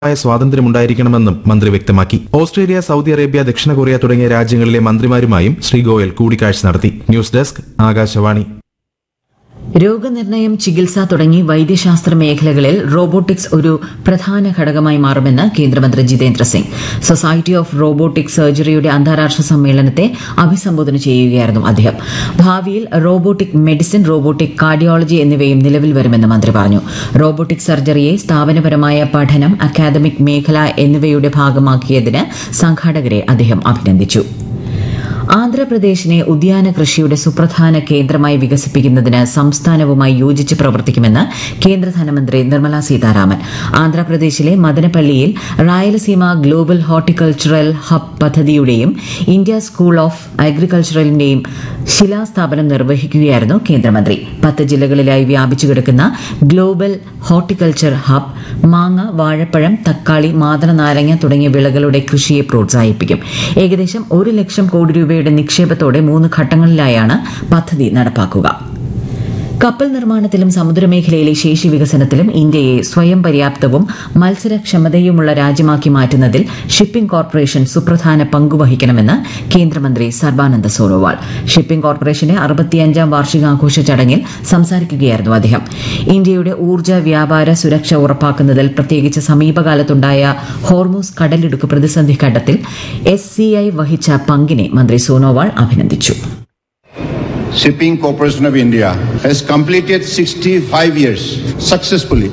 മായ സ്വാതന്ത്ര്യമുണ്ടായിരിക്കണമെന്നും മന്ത്രി വ്യക്തമാക്കി ഓസ്ട്രേലിയ സൗദി അറേബ്യ ദക്ഷിണ കൊറിയ തുടങ്ങിയ രാജ്യങ്ങളിലെ മന്ത്രിമാരുമായും ശ്രീ ഗോയൽ കൂടിക്കാഴ്ച നടത്തി ന്യൂസ് ഡെസ്ക് ആകാശവാണി രോഗനിർണയം ചികിത്സ തുടങ്ങി വൈദ്യശാസ്ത്ര മേഖലകളിൽ റോബോട്ടിക്സ് ഒരു പ്രധാന ഘടകമായി മാറുമെന്ന് കേന്ദ്രമന്ത്രി Jitendra Singh society of robotic സർജറിയുടെ അന്താരാഷ്ട്ര സമ്മേളനത്തെ അഭിസംബോധന ചെയ്യുകയായിരുന്നു അദ്ദേഹം ഭാവിയിൽ റോബോട്ടിക് മെഡിസിൻ റോബോട്ടിക് കാർഡിയോളജി എന്നിവയും നിലവിൽ വരുമെന്ന് മന്ത്രി പറഞ്ഞു റോബോട്ടിക് സർജറിയെ സ്ഥാപനപരമായ പഠനം അക്കാദമിക് മേഖല എന്നിവയുടെ ഭാഗമാക്കിയതിന് സംഘാടകരെ അദ്ദേഹം അഭിനന്ദിച്ചു ആന്ധ്രാപ്രദേശിനെ ഉദ്യാന കൃഷിയുടെ സുപ്രധാന കേന്ദ്രമായി വികസിപ്പിക്കുന്നതിന് സംസ്ഥാനവുമായി യോജിച്ച് പ്രവർത്തിക്കുമെന്ന് കേന്ദ്ര ധനമന്ത്രി നിർമ്മല സീതാരാമൻ ആന്ധ്രാപ്രദേശിലെ മദനപ്പള്ളിയിൽ റായലസീമ ഗ്ലോബൽ ഹോർട്ടിക്കൾച്ചറൽ ഹബ് പദ്ധതിയുടെയും ഇന്ത്യ സ്കൂൾ ഓഫ് അഗ്രികൾച്ചറലിന്റെയും ശിലാസ്ഥാപനം നിർവഹിക്കുകയായിരുന്നു കേന്ദ്രമന്ത്രി പത്ത് ജില്ലകളിലായി വ്യാപിച്ചു കിടക്കുന്ന ഗ്ലോബൽ ഹോർട്ടിക്കൾച്ചർ ഹബ് മാങ്ങ വാഴപ്പഴം തക്കാളി മാതള നാരങ്ങ തുടങ്ങിയ വിളകളുടെ കൃഷിയെ പ്രോത്സാഹിപ്പിക്കും ഏകദേശം ഒരു ലക്ഷം കോടി രൂപയുടെ നിക്ഷേപത്തോടെ മൂന്ന് ഘട്ടങ്ങളിലായാണ് പദ്ധതി നടപ്പാക്കുക കപ്പൽ നിർമ്മാണത്തിലും സമുദ്രമേഖലയിലെ ശേഷി വികസനത്തിലും ഇന്ത്യയെ സ്വയം പര്യാപ്തവും മത്സരക്ഷമതയുമുള്ള രാജ്യമാക്കി മാറ്റുന്നതിൽ ഷിപ്പിംഗ് കോർപ്പറേഷൻ സുപ്രധാന പങ്കുവഹിക്കണമെന്ന് കേന്ദ്രമന്ത്രി സർബാനന്ദ സോനോവാൾ ഷിപ്പിംഗ് കോർപ്പറേഷന്റെ അറുപത്തിയഞ്ചാം വാർഷികാഘോഷ ചടങ്ങിൽ സംസാരിക്കുകയായിരുന്നു അദ്ദേഹം ഇന്ത്യയുടെ ഊർജ്ജ വ്യാപാര സുരക്ഷ ഉറപ്പാക്കുന്നതിൽ പ്രത്യേകിച്ച് സമീപകാലത്തുണ്ടായ ഹോർമൂസ് കടലിടുക്ക് പ്രതിസന്ധി ഘട്ടത്തിൽ എസ് സി ഐ വഹിച്ച പങ്കിനെ മന്ത്രി സോനോവാൾ അഭിനന്ദിച്ചു Shipping Corporation of India has completed 65 years successfully.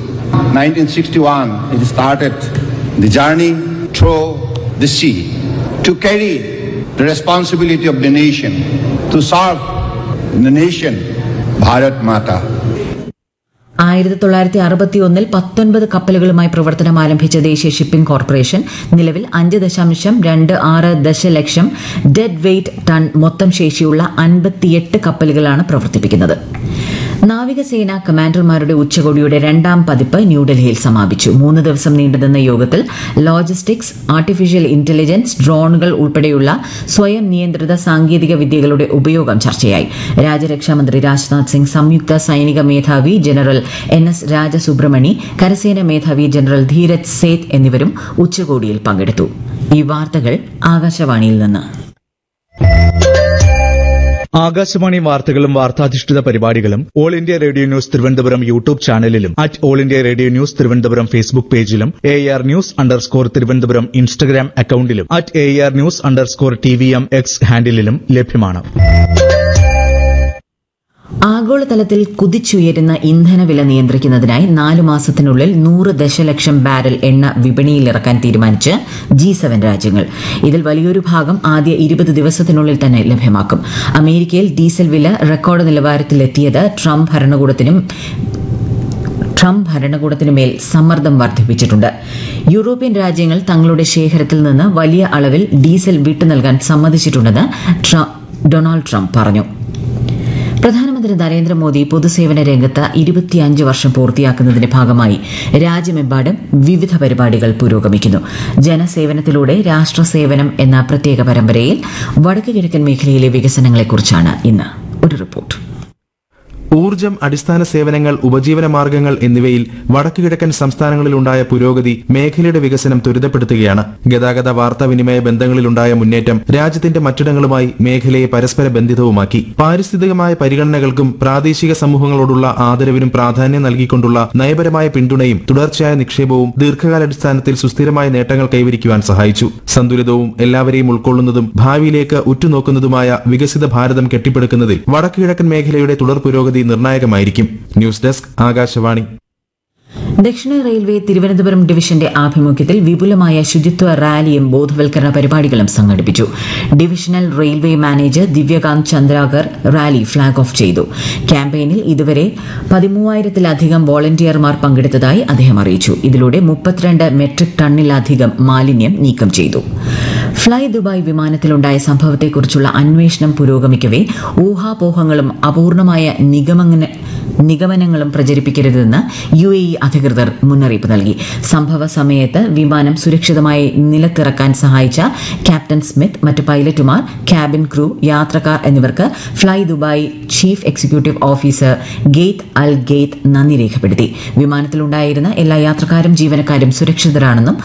1961, it started the journey through the sea to carry the responsibility of the nation, to serve the nation, Bharat Mata. ആയിരത്തി തൊള്ളായിരത്തി അറുപത്തി ഒന്നിൽ പത്തൊൻപത് കപ്പലുകളുമായി പ്രവർത്തനം ആരംഭിച്ച ദേശീയ ഷിപ്പിംഗ് കോർപ്പറേഷൻ നിലവിൽ അഞ്ച് ദശാംശം രണ്ട് ആറ് ദശലക്ഷം ഡെഡ് വെയ്റ്റ് ടൺ മൊത്തം ശേഷിയുള്ള അൻപത്തിയെട്ട് കപ്പലുകളാണ് പ്രവർത്തിപ്പിക്കുന്നത് നാവികസേന കമാൻഡർമാരുടെ ഉച്ചകോടിയുടെ രണ്ടാം പതിപ്പ് ന്യൂഡൽഹിയിൽ സമാപിച്ചു മൂന്ന് ദിവസം നീണ്ടുനിന്ന യോഗത്തിൽ ലോജിസ്റ്റിക്സ് ആർട്ടിഫിഷ്യൽ ഇന്റലിജൻസ് ഡ്രോണുകൾ ഉൾപ്പെടെയുള്ള സ്വയം നിയന്ത്രിത സാങ്കേതിക വിദ്യകളുടെ ഉപയോഗം ചർച്ചയായി രാജ്യരക്ഷാമന്ത്രി രാജ്നാഥ് സിംഗ് സംയുക്ത സൈനിക മേധാവി ജനറൽ എൻ എസ് രാജസുബ്രഹ്മണി കരസേന മേധാവി ജനറൽ ധീരജ് സേത്ത് എന്നിവരും ഉച്ചകോടിയിൽ പങ്കെടുത്തു ഈ വാർത്തകൾ ആകാശവാണിയിൽ നിന്ന് ആകാശവാണി വാർത്തകളും വാർത്താധിഷ്ഠിത പരിപാടികളും all India radio news Thiruvananthapuram YouTube ചാനലിലും at all India radio news Thiruvananthapuram Facebook പേജിലും A R news underscore Thiruvananthapuram Instagram അക്കൌണ്ടിലും at A R news underscore T V M X ഹാൻഡിലും ലഭ്യമാണ് ആഗോളതലത്തിൽ കുതിച്ചുയരുന്ന ഇന്ധനവില നിയന്ത്രിക്കുന്നതിനായി നാലു മാസത്തിനുള്ളിൽ നൂറ് ദശലക്ഷം ബാരൽ എണ്ണ വിപണിയിലിറക്കാൻ തീരുമാനിച്ച് ജി സെവൻ രാജ്യങ്ങൾ ഇതിൽ വലിയൊരു ഭാഗം ആദ്യ ഇരുപത് ദിവസത്തിനുള്ളിൽ തന്നെ ലഭ്യമാക്കും അമേരിക്കയിൽ ഡീസൽ വില റെക്കോർഡ് നിലവാരത്തിലെത്തിയത് ട്രംപ് ഭരണകൂടത്തിനും ട്രംപ് ഭരണകൂടത്തിനുമേൽ സമ്മർദ്ദം വർദ്ധിപ്പിച്ചിട്ടുണ്ട് യൂറോപ്യൻ രാജ്യങ്ങൾ തങ്ങളുടെ ശേഖരത്തിൽ നിന്ന് വലിയ അളവിൽ ഡീസൽ വിട്ടു നൽകാൻ സമ്മതിച്ചിട്ടുണ്ടെന്ന് ട്ര- ഡൊണാൾഡ് ട്രംപ് പറഞ്ഞു പ്രധാനമന്ത്രി നരേന്ദ്രമോദി പൊതുസേവന രംഗത്ത് ഇരുപത്തിയഞ്ച് വർഷം പൂർത്തിയാക്കുന്നതിന്റെ ഭാഗമായി രാജ്യമെമ്പാടും വിവിധ പരിപാടികൾ പുരോഗമിക്കുന്നു ജനസേവനത്തിലൂടെ രാഷ്ട്രസേവനം എന്ന പ്രത്യേക പരമ്പരയിൽ വടക്ക് കിഴക്കൻ മേഖലയിലെ വികസനങ്ങളെക്കുറിച്ചാണ് ഇന്ന് ഒരു റിപ്പോർട്ട് ഊർജം അടിസ്ഥാന സേവനങ്ങൾ ഉപജീവന മാർഗങ്ങൾ എന്നിവയിൽ വടക്കു കിഴക്കൻ സംസ്ഥാനങ്ങളിലുണ്ടായ പുരോഗതി മേഖലയുടെ വികസനം ത്വരിതപ്പെടുത്തുകയാണ് ഗതാഗത വാർത്താവിനിമയ ബന്ധങ്ങളിലുണ്ടായ മുന്നേറ്റം രാജ്യത്തിന്റെ മറ്റിടങ്ങളുമായി മേഖലയെ പരസ്പര ബന്ധിതവുമാക്കി പാരിസ്ഥിതികമായ പരിഗണനകൾക്കും പ്രാദേശിക സമൂഹങ്ങളോടുള്ള ആദരവിനും പ്രാധാന്യം നൽകിക്കൊണ്ടുള്ള നയപരമായ പിന്തുണയും തുടർച്ചയായ നിക്ഷേപവും ദീർഘകാലാടിസ്ഥാനത്തിൽ സുസ്ഥിരമായ നേട്ടങ്ങൾ കൈവരിക്കുവാൻ സഹായിച്ചു സന്തുലിതവും എല്ലാവരെയും ഉൾക്കൊള്ളുന്നതും ഭാവിയിലേക്ക് ഉറ്റുനോക്കുന്നതുമായ വികസിത ഭാരതം കെട്ടിപ്പടുക്കുന്നതിൽ വടക്കു കിഴക്കൻ മേഖലയുടെ തുടർ പുരോഗതി നിർണായകമായിരിക്കും ന്യൂസ് ഡെസ്ക് ആകാശവാണി ദക്ഷിണ റെയിൽവേ തിരുവനന്തപുരം ഡിവിഷന്റെ ആഭിമുഖ്യത്തിൽ വിപുലമായ ശുചിത്വ റാലിയും ബോധവൽക്കരണ പരിപാടികളും സംഘടിപ്പിച്ചു divisional railway manager Divyakant Chandrakar rally flag off ചെയ്തു ക്യാമ്പയിനിൽ ഇതുവരെ പതിമൂവായിരത്തിലധികം വോളണ്ടിയർമാർ പങ്കെടുത്തതായി അദ്ദേഹം അറിയിച്ചു ഇതിലൂടെ മുപ്പത്തിരണ്ട് മെട്രിക് ടണ്ണിലധികം മാലിന്യം നീക്കം ചെയ്തു ഫ്ളൈ ദുബായ് വിമാനത്തിലുണ്ടായ സംഭവത്തെക്കുറിച്ചുള്ള അന്വേഷണം പുരോഗമിക്കവേ ഊഹാപോഹങ്ങളും അപൂർണമായ നിഗമന നിഗമനങ്ങളും പ്രചരിപ്പിക്കരുതെന്ന് യു എ ഇ അധികൃതർ മുന്നറിയിപ്പ് നൽകി സംഭവ സമയത്ത് വിമാനം സുരക്ഷിതമായി നിലത്തിറക്കാൻ സഹായിച്ച ക്യാപ്റ്റൻ സ്മിത്ത് മറ്റ് പൈലറ്റുമാർ ക്യാബിൻ ക്രൂ യാത്രക്കാർ എന്നിവർക്ക് fly Dubai chief executive officer Ghaith Al Ghaith നന്ദി രേഖപ്പെടുത്തി വിമാനത്തിലുണ്ടായിരുന്ന എല്ലാ യാത്രക്കാരും ജീവനക്കാരും സുരക്ഷിതരാണെന്നും